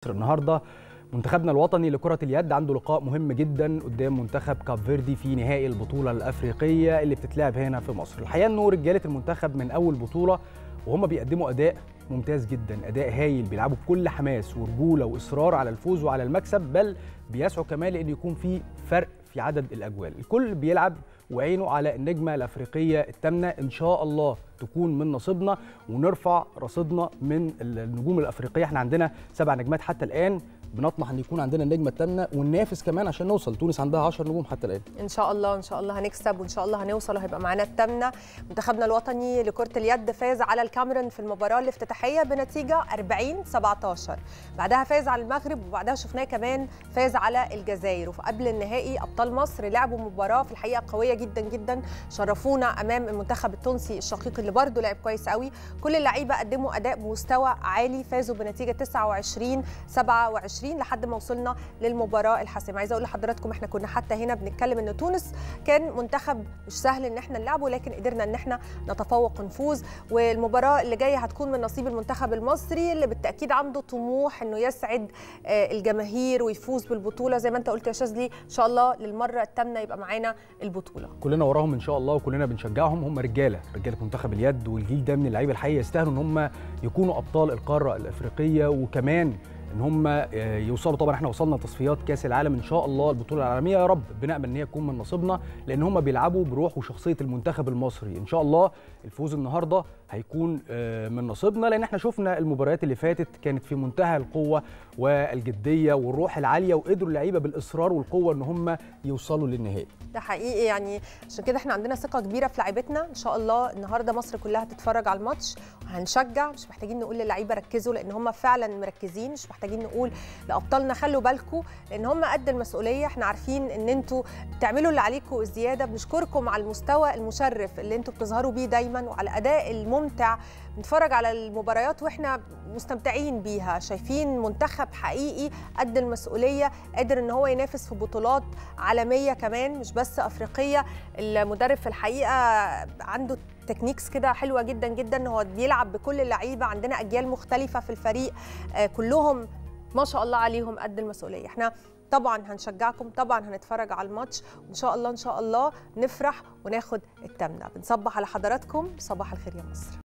النهارده منتخبنا الوطني لكرة اليد عنده لقاء مهم جدا قدام منتخب كاب فيردي في نهائي البطولة الأفريقية اللي بتتلعب هنا في مصر. الحقيقة إنه رجالة المنتخب من أول بطولة وهم بيقدموا أداء ممتاز جدا، أداء هايل بيلعبوا بكل حماس ورجولة وإصرار على الفوز وعلى المكسب بل بيسعوا كمان لأن يكون في فرق في عدد الأجوال. الكل بيلعب وعينه على النجمة الأفريقية الثامنة إن شاء الله تكون من نصيبنا ونرفع رصيدنا من النجوم الأفريقية احنا عندنا سبع نجمات حتى الآن بنطمح ان يكون عندنا النجمه الثامنه وننافس كمان عشان نوصل تونس عندها 10 نجوم حتى الان ان شاء الله ان شاء الله هنكسب وان شاء الله هنوصل وهيبقى معانا الثامنه منتخبنا الوطني لكره اليد فاز على الكاميرون في المباراه الافتتاحيه بنتيجه 40 17 بعدها فاز على المغرب وبعدها شفناه كمان فاز على الجزائر وقبل النهائي ابطال مصر لعبوا مباراه في الحقيقه قويه جدا جدا شرفونا امام المنتخب التونسي الشقيق اللي برده لعب كويس قوي كل اللعيبه قدموا اداء بمستوى عالي فازوا بنتيجه 29 27 لحد ما وصلنا للمباراه الحاسمه عايزه اقول لحضراتكم احنا كنا حتى هنا بنتكلم ان تونس كان منتخب مش سهل ان احنا نلعبه لكن قدرنا ان احنا نتفوق ونفوز والمباراه اللي جايه هتكون من نصيب المنتخب المصري اللي بالتاكيد عنده طموح انه يسعد الجماهير ويفوز بالبطوله زي ما انت قلت يا شاذلي ان شاء الله للمره الثامنه يبقى معانا البطوله كلنا وراهم ان شاء الله وكلنا بنشجعهم هم رجاله رجاله منتخب اليد والجيل ده من اللعيبه الحقيقه يستاهلوا ان هم يكونوا ابطال القاره الافريقيه وكمان ان هم يوصلوا طبعا احنا وصلنا تصفيات كاس العالم ان شاء الله البطوله العالميه يا رب بنامل ان هي تكون من نصيبنا لان هم بيلعبوا بروح وشخصيه المنتخب المصري ان شاء الله الفوز النهارده هيكون من نصيبنا لان احنا شفنا المباريات اللي فاتت كانت في منتهى القوه والجديه والروح العاليه وقدروا اللعيبه بالاصرار والقوه ان هم يوصلوا للنهائي ده حقيقي يعني عشان كده احنا عندنا ثقه كبيره في لعيبتنا ان شاء الله النهارده مصر كلها هتتفرج على الماتش وهنشجع مش محتاجين نقول للعيبه ركزوا لان هم فعلا مركزين مش محتاجين نقول لابطالنا خلوا بالكم لان هم قد المسؤوليه احنا عارفين ان انتوا بتعملوا اللي عليكم زياده بنشكركم على المستوى المشرف اللي انتوا بتظهروا بيه دايما وعلى الاداء الممتع بنتفرج على المباريات واحنا مستمتعين بيها شايفين منتخب حقيقي قد المسؤوليه قادر ان هو ينافس في بطولات عالميه كمان مش بس افريقيه المدرب في الحقيقه عنده تكنيكس كده حلوه جدا جدا هو بيلعب بكل اللعيبه عندنا اجيال مختلفه في الفريق كلهم ما شاء الله عليهم قد المسؤوليه احنا طبعا هنشجعكم طبعا هنتفرج على الماتش وان شاء الله ان شاء الله نفرح وناخد التامنه بنصبح على حضراتكم صباح الخير يا مصر